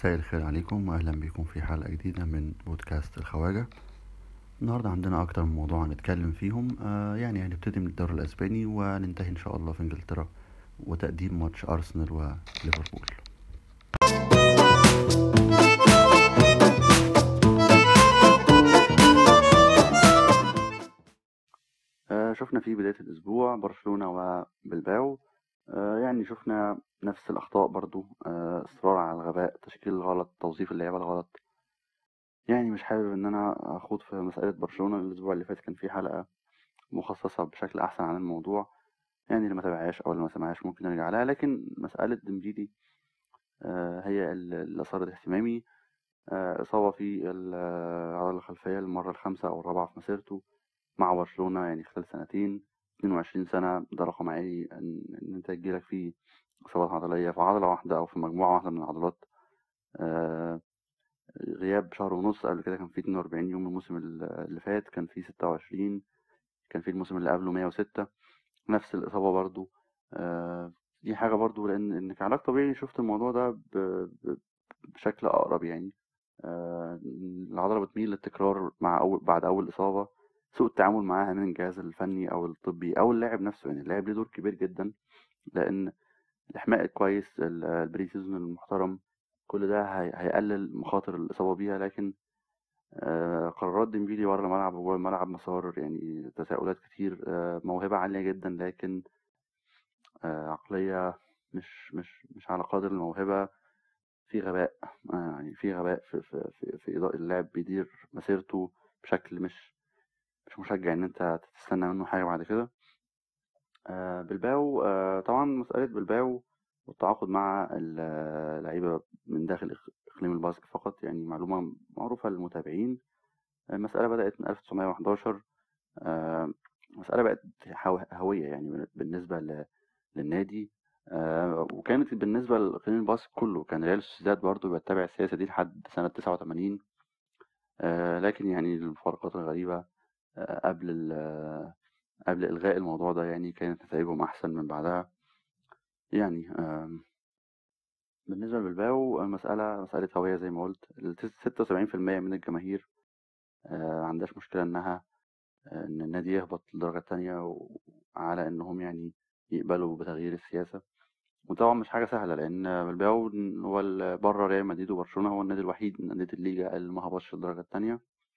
مساء الخير عليكم واهلا بكم في حلقة جديدة من بودكاست الخواجة النهاردة عندنا اكتر من موضوع هنتكلم فيهم آه يعني هنبتدي من الدوري الاسباني وننتهي ان شاء الله في انجلترا وتقديم ماتش ارسنال وليفربول آه شفنا في بداية الاسبوع برشلونة وبلباو آه يعني شفنا نفس الأخطاء برضو آه، إصرار على الغباء تشكيل غلط توظيف اللعيبة الغلط يعني مش حابب إن أنا أخوض في مسألة برشلونة الأسبوع اللي فات كان في حلقة مخصصة بشكل أحسن عن الموضوع يعني اللي ما تابعهاش أو اللي ما سمعهاش ممكن نرجع لها لكن مسألة ديمبيلي آه، هي اللي أثارت اهتمامي إصابة في العضلة الخلفية المرة الخامسة أو الرابعة في مسيرته مع برشلونة يعني خلال سنتين 22 سنة ده رقم عالي إن أنت يجيلك فيه إصابات عضلية في عضلة واحدة أو في مجموعة واحدة من العضلات آه، غياب شهر ونص قبل كده كان في 42 يوم الموسم اللي فات كان في 26 كان في الموسم اللي قبله 106 نفس الإصابة برضو آه، دي حاجة برضو لأن إن كعلاج طبيعي شفت الموضوع ده بشكل أقرب يعني آه، العضلة بتميل للتكرار مع أول بعد أول إصابة سوء التعامل معاها من الجهاز الفني أو الطبي أو اللاعب نفسه يعني اللاعب ليه دور كبير جدا لأن الإحماء الكويس البري سيزون المحترم كل ده هيقلل مخاطر الإصابة بيها لكن آه، قرارات ديمبيلي ورا الملعب وجوه الملعب مسار يعني تساؤلات كتير آه، موهبة عالية جدا لكن آه، عقلية مش مش مش على قدر الموهبة في غباء يعني في غباء في في في, في إضاءة اللاعب بيدير مسيرته بشكل مش مش مشجع إن أنت تستنى منه حاجة بعد كده آه، بلباو آه، طبعا مسألة بلباو والتعاقد مع اللعيبة من داخل إقليم الباسك فقط يعني معلومة معروفة للمتابعين المسألة بدأت من 1911 آه، مسألة بقت هوية يعني بالنسبة للنادي وكانت بالنسبة لإقليم الباسك كله كان ريال سوسيداد برضه بيتبع السياسة دي لحد سنة 89 لكن يعني الفرقات الغريبة قبل قبل إلغاء الموضوع ده يعني كانت نتائجهم أحسن من بعدها يعني بالنسبة لبلباو المسألة مسألة هوية زي ما قلت ستة وسبعين في المية من الجماهير آه، عندهاش مشكلة إنها آه، إن النادي يهبط للدرجة التانية على إنهم يعني يقبلوا بتغيير السياسة وطبعا مش حاجة سهلة لأن بلباو هو بره ريال مدريد وبرشلونة هو النادي الوحيد من أندية الليجا اللي ما هبطش للدرجة التانية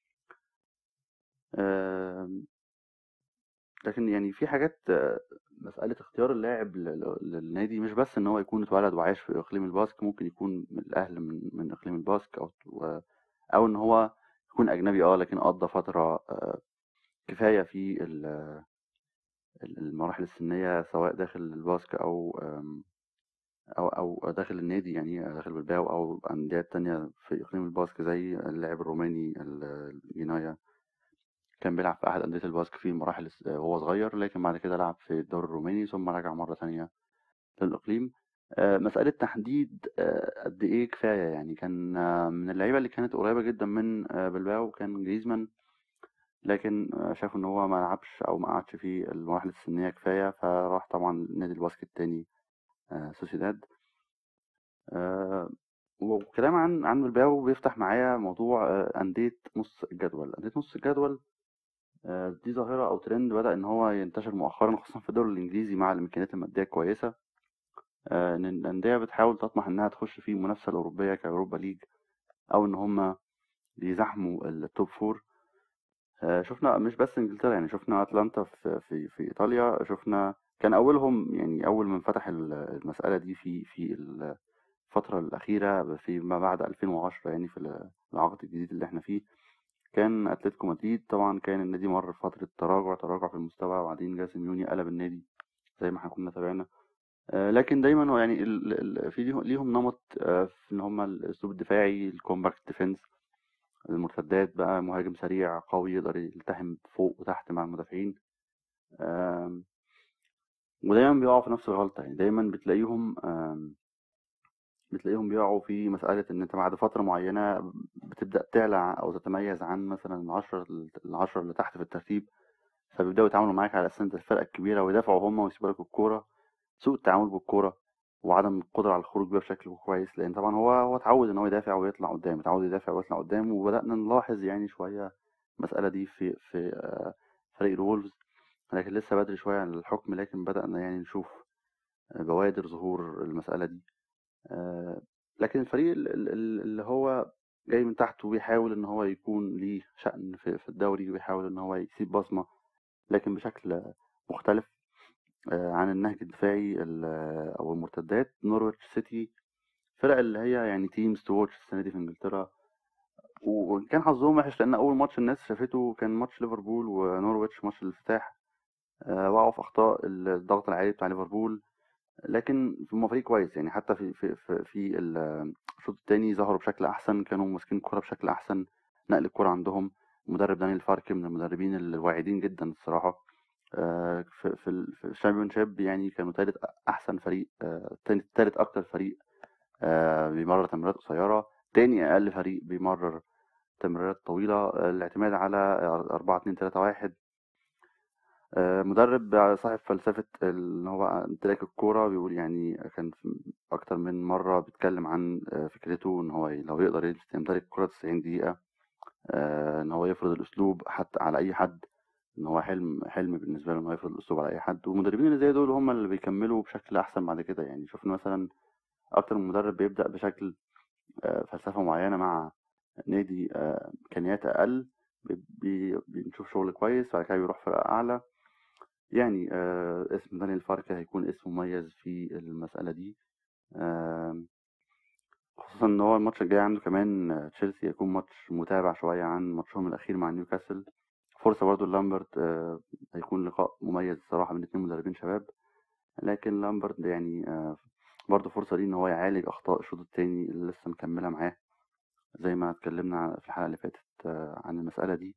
لكن يعني في حاجات مسألة اختيار اللاعب للنادي مش بس إن هو يكون اتولد وعايش في إقليم الباسك ممكن يكون من الأهل من, من إقليم الباسك أو أو إن هو يكون أجنبي أه لكن قضى فترة آه، كفاية في المراحل السنية سواء داخل الباسك أو أو أو داخل النادي يعني داخل بالباو أو أندية تانية في إقليم الباسك زي اللاعب الروماني الجناية كان بيلعب في أحد أندية الباسك في مراحل وهو صغير لكن بعد كده لعب في الدوري الروماني ثم رجع مرة تانية للإقليم آه، مسألة تحديد آه، قد إيه كفاية يعني كان آه، من اللعيبة اللي كانت قريبة جدا من بلباو كان جريزمان لكن شافوا إن هو ما لعبش أو ما قعدش في المراحل السنية كفاية فراح طبعا نادي الباسك التاني سوسيداد وكلام عن عن بلباو بيفتح معايا موضوع أندية نص الجدول أندية نص الجدول آه، دي ظاهرة أو ترند بدأ إن هو ينتشر مؤخرا خصوصا في الدوري الإنجليزي مع الإمكانيات المادية الكويسة آه، إن الأندية بتحاول تطمح إنها تخش في المنافسة الأوروبية كأوروبا ليج أو إن هما بيزاحموا التوب فور آه، شفنا مش بس إنجلترا يعني شفنا أتلانتا في في في إيطاليا شفنا كان أولهم يعني أول من فتح المسألة دي في في الفترة الأخيرة في ما بعد 2010 يعني في العقد الجديد اللي احنا فيه كان اتلتيكو مدريد طبعا كان النادي مر فترة تراجع تراجع في المستوى وبعدين جه سيميوني قلب النادي زي ما احنا كنا تابعنا آه، لكن دايما هو يعني في ليهم نمط آه، في ان هم الاسلوب الدفاعي الكومباكت ديفنس المرتدات بقى مهاجم سريع قوي يقدر يلتحم فوق وتحت مع المدافعين ودايما بيقعوا في نفس الغلطة يعني دايما بتلاقيهم بتلاقيهم بيقعوا في مسألة إن أنت بعد فترة معينة بتبدأ تعلى أو تتميز عن مثلا العشرة العشرة اللي تحت في الترتيب فبيبدأوا يتعاملوا معاك على أساس أنت الفرقة الكبيرة ويدافعوا هما ويسيبوا لك الكورة سوء التعامل بالكورة وعدم القدرة على الخروج بيها بشكل كويس لأن طبعا هو هو اتعود إن هو يدافع ويطلع قدام اتعود يدافع ويطلع قدام وبدأنا نلاحظ يعني شوية المسألة دي في في آه، فريق الولفز لكن لسه بدري شوية عن الحكم لكن بدأنا يعني نشوف بوادر ظهور المسألة دي آه، لكن الفريق اللي هو جاي من تحت وبيحاول ان هو يكون ليه شأن في الدوري وبيحاول ان هو يسيب بصمة لكن بشكل مختلف آه، عن النهج الدفاعي او المرتدات نورويتش سيتي فرق اللي هي يعني تيمز تو واتش السنة دي في انجلترا وكان حظهم وحش لان اول ماتش الناس شافته كان ماتش ليفربول ونورويتش ماتش الافتتاح آه، وقعوا في اخطاء الضغط العالي بتاع ليفربول لكن هم فريق كويس يعني حتى في في في, في الشوط الثاني ظهروا بشكل احسن كانوا ماسكين الكوره بشكل احسن نقل الكوره عندهم المدرب دانيال فارك من المدربين الواعدين جدا الصراحه آه، في في الشامبيون شيب يعني كانوا ثالث احسن فريق ثالث اكتر فريق آه، بيمرر تمريرات قصيره تاني اقل فريق بيمرر تمريرات طويله الاعتماد على 4 2 3 1 آه، مدرب صاحب فلسفة إن هو امتلاك الكورة بيقول يعني كان أكتر من مرة بيتكلم عن آه، فكرته إن هو لو يقدر يمتلك الكورة 90 دقيقة آه، إن هو يفرض الأسلوب حتى على أي حد إن هو حلم حلم بالنسبة له إن هو يفرض الأسلوب على أي حد والمدربين اللي زي دول هم اللي بيكملوا بشكل أحسن بعد كده يعني شفنا مثلا أكتر من مدرب بيبدأ بشكل فلسفة معينة مع نادي إمكانيات أقل بنشوف شغل كويس بعد كده بيروح فرقة أعلى يعني آه اسم دانيال فاركا هيكون اسم مميز في المسألة دي آه خصوصا ان هو الماتش الجاي عنده كمان آه، تشيلسي هيكون ماتش متابع شوية عن ماتشهم الأخير مع نيوكاسل فرصة برضو لامبرت آه هيكون لقاء مميز الصراحة من اتنين مدربين شباب لكن لامبرت يعني آه برضو فرصة ليه ان هو يعالج أخطاء الشوط التاني اللي لسه مكملة معاه زي ما اتكلمنا في الحلقة اللي فاتت آه عن المسألة دي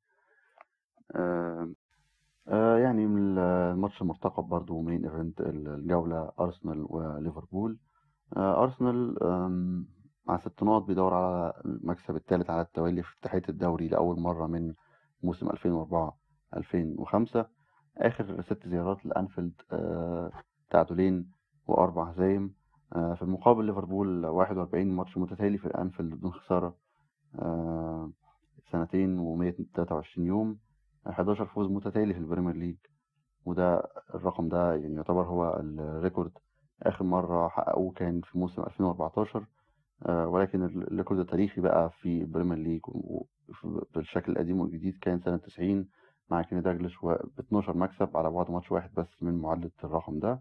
آه آه، يعني من الماتش المرتقب برضو مين ايفنت الجولة أرسنال وليفربول آه، أرسنال مع ست نقط بيدور على المكسب الثالث على التوالي في تحية الدوري لأول مرة من موسم 2004 2005 آخر ست زيارات لأنفيلد آه، تعادلين وأربع هزايم في المقابل ليفربول 41 ماتش متتالي في الأنفيلد بدون خسارة سنتين و123 يوم 11 فوز متتالي في البريمير ليج وده الرقم ده يعني يعتبر هو الريكورد آخر مرة حققوه كان في موسم 2014 آه، ولكن الريكورد التاريخي بقى في البريمير ليج بالشكل القديم والجديد كان سنة 90 مع كيني داجلش ب 12 مكسب على بعد ماتش واحد بس من معادلة الرقم ده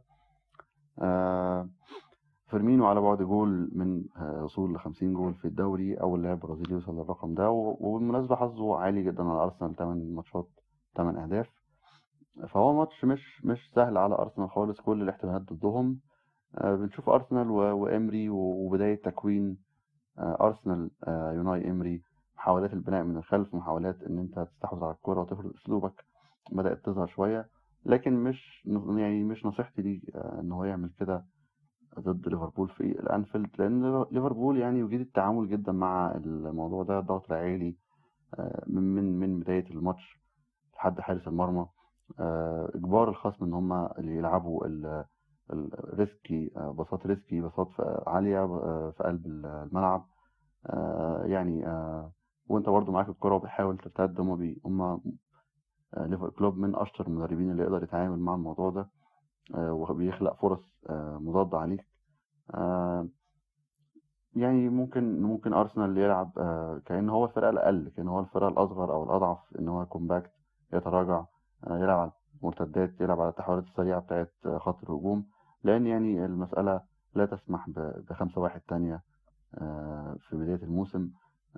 آه، فيرمينو على بعد جول من آه، وصول ل 50 جول في الدوري أول لاعب برازيلي يوصل للرقم ده وبالمناسبة حظه عالي جدا على أرسنال 8 ماتشات 8 أهداف فهو ماتش مش مش سهل على أرسنال خالص كل الاحتمالات ضدهم آه، بنشوف أرسنال وإمري وبداية تكوين آه، أرسنال يوناي إمري محاولات البناء من الخلف محاولات إن أنت تستحوذ على الكرة وتفرض أسلوبك بدأت تظهر شوية لكن مش يعني مش نصيحتي ليه إن هو يعمل كده ضد ليفربول في الانفيلد لان ليفربول يعني يجيد التعامل جدا مع الموضوع ده الضغط العالي آه، من من من بدايه الماتش لحد حارس المرمى آه، اجبار الخصم ان هم اللي يلعبوا الريسكي آه، بساط ريسكي بساط عاليه في قلب الملعب يعني وانت برضو معاك الكره وبتحاول ترتد هم بي هم كلوب من اشطر المدربين اللي يقدر يتعامل مع الموضوع ده آه، وبيخلق فرص آه، مضادة عليك آه، يعني ممكن ممكن ارسنال يلعب كأن هو الفرقة الأقل كأن هو الفرقة الأصغر أو الأضعف إن هو كومباكت يتراجع يلعب على المرتدات يلعب على التحولات السريعة بتاعت خط الهجوم لأن يعني المسألة لا تسمح بخمسة واحد تانية في بداية الموسم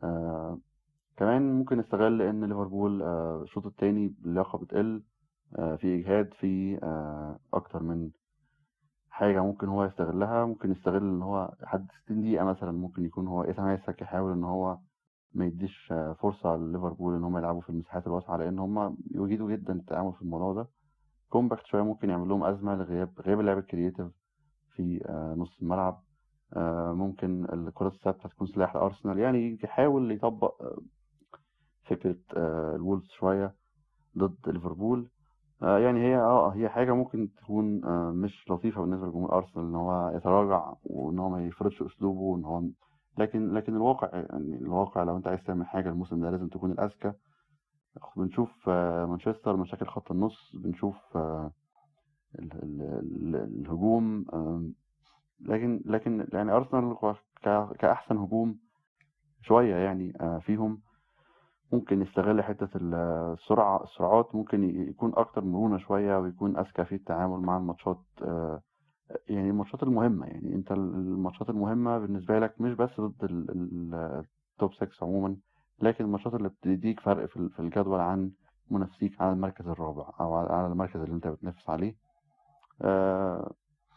كمان ممكن نستغل إن ليفربول الشوط التاني اللياقة بتقل آه، في إجهاد في آه، أكتر من حاجة ممكن هو يستغلها ممكن يستغل إن هو لحد 60 دقيقة مثلا ممكن يكون هو يتماسك يحاول إن هو ما يديش آه، فرصة لليفربول إن هم يلعبوا في المساحات الواسعة لأن هم يجيدوا جدا التعامل في الموضوع ده كومباكت شوية ممكن يعمل لهم أزمة لغياب غياب اللعب الكرياتيف في نص الملعب ممكن الكرات الثابتة تكون سلاح لأرسنال يعني يحاول يطبق فكرة الولفز شوية ضد ليفربول آه، يعني هي اه هي حاجة ممكن تكون آه، مش لطيفة بالنسبة لجمهور أرسنال إن هو يتراجع وإن هو ما يفرضش أسلوبه وإن هو لكن لكن الواقع يعني الواقع لو أنت عايز تعمل حاجة الموسم ده لازم تكون الأذكى بنشوف آه، مانشستر مشاكل خط النص بنشوف آه، ال- ال- ال- الهجوم آم، لكن لكن يعني أرسنال ك- كأحسن هجوم شوية يعني آه، فيهم ممكن يستغل حتة ال- السرعة السرعات ممكن ي- يكون أكتر مرونة شوية ويكون أذكى في التعامل مع الماتشات آه، يعني الماتشات المهمة يعني أنت الماتشات المهمة بالنسبة لك مش بس ضد ال- ال- التوب 6 عموما لكن الماتشات اللي بتديك فرق في ال- في الجدول عن منافسيك على المركز الرابع أو على على المركز اللي أنت بتنافس عليه آه،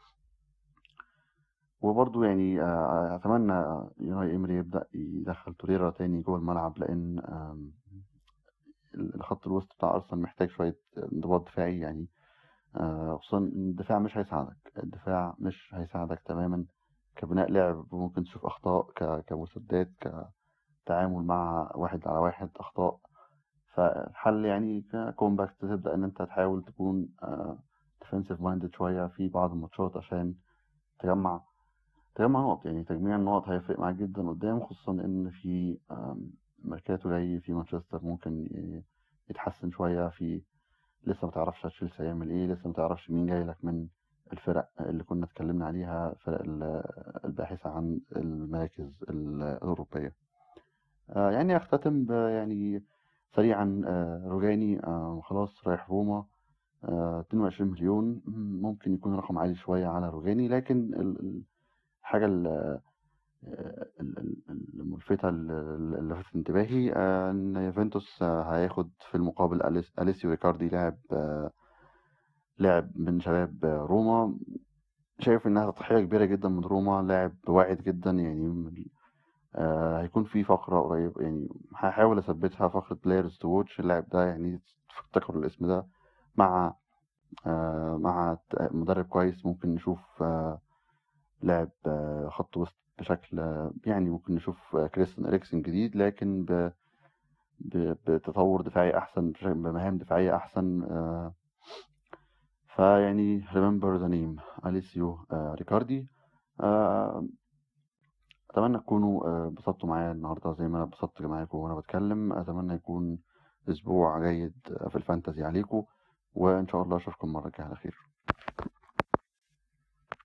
وبرضه يعني آه، أتمنى يوناي إمري يبدأ يدخل توريرا تاني جوه الملعب لأن آم، الخط الوسط بتاع أرسنال محتاج شوية انضباط دفاعي يعني آه، خصوصا إن الدفاع مش هيساعدك الدفاع مش هيساعدك تماما كبناء لعب ممكن تشوف أخطاء ك- كمسدات كتعامل مع واحد على واحد أخطاء فالحل يعني كومباكت تبدأ إن أنت تحاول تكون ديفensive مايندد شوية في بعض الماتشات عشان تجمع تجمع نقط يعني تجميع النقط هيفرق معاك جدا قدام خصوصا إن في آم، ميركاتو جاي في مانشستر ممكن ي- يتحسن شوية في لسه ما تعرفش تشيلسي هيعمل ايه لسه ما تعرفش مين جاي لك من الفرق اللي كنا اتكلمنا عليها فرق ال- الباحثة عن المراكز الأوروبية آه، يعني أختتم ب- يعني سريعا آه، روجاني آه، خلاص رايح روما آه، 22 مليون مم، ممكن يكون رقم عالي شوية على روجاني لكن ال- ال- الحاجة ال- آه، ال- ال- الملفتة ال- اللي لفتت انتباهي آه، إن يوفنتوس آه، هياخد في المقابل أليس- أليسيو ريكاردي لاعب آه، لاعب من شباب آه، روما شايف إنها تضحية كبيرة جدا من روما لاعب واعد جدا يعني آه هيكون في فقرة قريب يعني هحاول أثبتها فقرة بلايرز تو واتش اللاعب ده يعني افتكروا الاسم ده مع آه مع ت- مدرب كويس ممكن نشوف آه لاعب آه خط وسط بشكل آه يعني ممكن نشوف آه كريستيان إريكسن جديد لكن ب ب- بتطور دفاعي أحسن بش- بمهام دفاعية أحسن آه فيعني remember the name أليسيو آه ريكاردي آه أتمنى تكونوا آه، اتبسطتوا معايا النهاردة زي ما أنا اتبسطت معاكم وأنا بتكلم أتمنى يكون أسبوع جيد آه، في الفانتازي عليكم وإن شاء الله أشوفكم مرة الجاية على خير